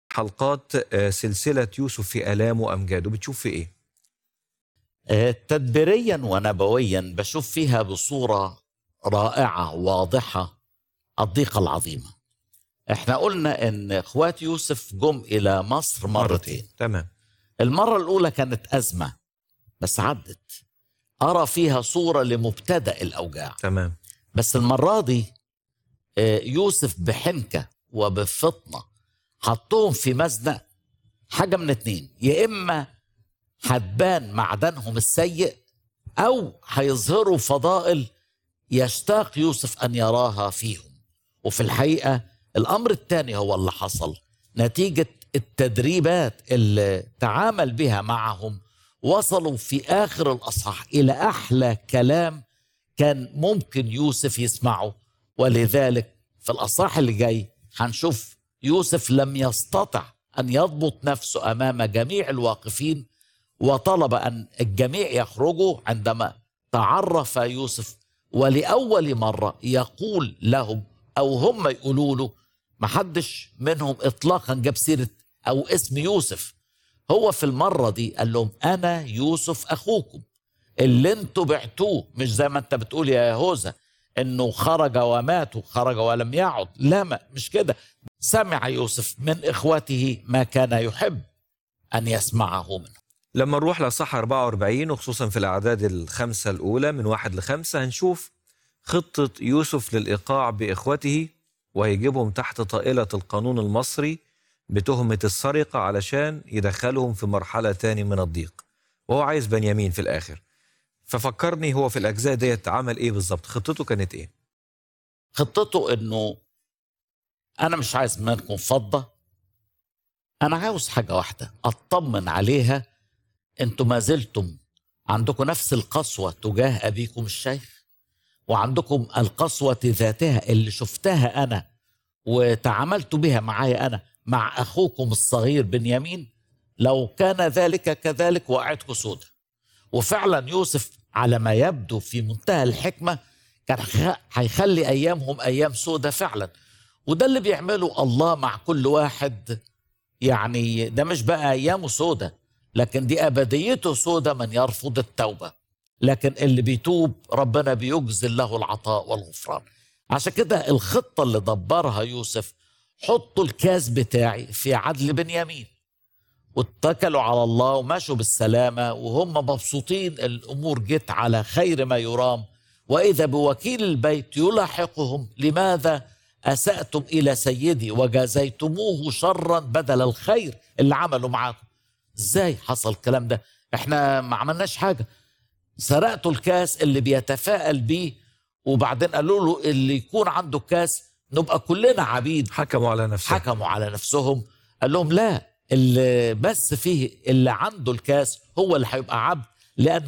حلقات آه، سلسلة يوسف في آلام وأمجاده بتشوف في إيه؟ آه، تدبيريا ونبويا بشوف فيها بصورة رائعة واضحة الضيقة العظيمة احنا قلنا ان اخوات يوسف جم الى مصر مرتين تمام المرة الاولى كانت ازمة بس عدت ارى فيها صورة لمبتدأ الاوجاع تمام بس المرة دي آه، يوسف بحنكة وبفطنة حطهم في مزنق حاجة من اتنين يا إما هتبان معدنهم السيء أو هيظهروا فضائل يشتاق يوسف أن يراها فيهم وفي الحقيقة الأمر الثاني هو اللي حصل نتيجة التدريبات اللي تعامل بها معهم وصلوا في آخر الأصحاح إلى أحلى كلام كان ممكن يوسف يسمعه ولذلك في الأصحاح اللي جاي هنشوف يوسف لم يستطع أن يضبط نفسه أمام جميع الواقفين وطلب أن الجميع يخرجوا عندما تعرف يوسف ولأول مرة يقول لهم أو هم يقولوا له محدش منهم إطلاقا جاب سيرة أو اسم يوسف هو في المرة دي قال لهم أنا يوسف أخوكم اللي انتوا بعتوه مش زي ما انت بتقول يا يهوذا انه خرج ومات وخرج ولم يعد لا ما مش كده سمع يوسف من اخوته ما كان يحب ان يسمعه منه لما نروح لصح 44 وخصوصا في الأعداد الخمسة الأولى من واحد لخمسة هنشوف خطة يوسف للإيقاع بإخوته وهيجيبهم تحت طائلة القانون المصري بتهمة السرقة علشان يدخلهم في مرحلة تاني من الضيق وهو عايز بنيامين في الآخر ففكرني هو في الأجزاء ديت عمل إيه بالظبط خطته كانت إيه خطته انه انا مش عايز منكم فضه انا عاوز حاجه واحده اطمن عليها انتوا ما زلتم عندكم نفس القسوه تجاه ابيكم الشيخ وعندكم القسوه ذاتها اللي شفتها انا وتعاملت بها معايا انا مع اخوكم الصغير بنيامين لو كان ذلك كذلك وقعتكم سودة وفعلا يوسف على ما يبدو في منتهى الحكمه كان خ- هيخلي ايامهم ايام سودة فعلا وده اللي بيعمله الله مع كل واحد يعني ده مش بقى ايامه سودة لكن دي ابديته سودة من يرفض التوبه لكن اللي بيتوب ربنا بيجزل له العطاء والغفران عشان كده الخطه اللي دبرها يوسف حطوا الكاس بتاعي في عدل بنيامين واتكلوا على الله ومشوا بالسلامة وهم مبسوطين الأمور جت على خير ما يرام وإذا بوكيل البيت يلاحقهم لماذا أسأتم إلى سيدي وجازيتموه شرا بدل الخير اللي عملوا معاكم إزاي حصل الكلام ده إحنا ما عملناش حاجة سرقتوا الكاس اللي بيتفائل بيه وبعدين قالوا له اللي يكون عنده كاس نبقى كلنا عبيد حكموا على نفسهم حكموا على نفسهم قال لهم لا اللي بس فيه اللي عنده الكاس هو اللي هيبقى عبد لأن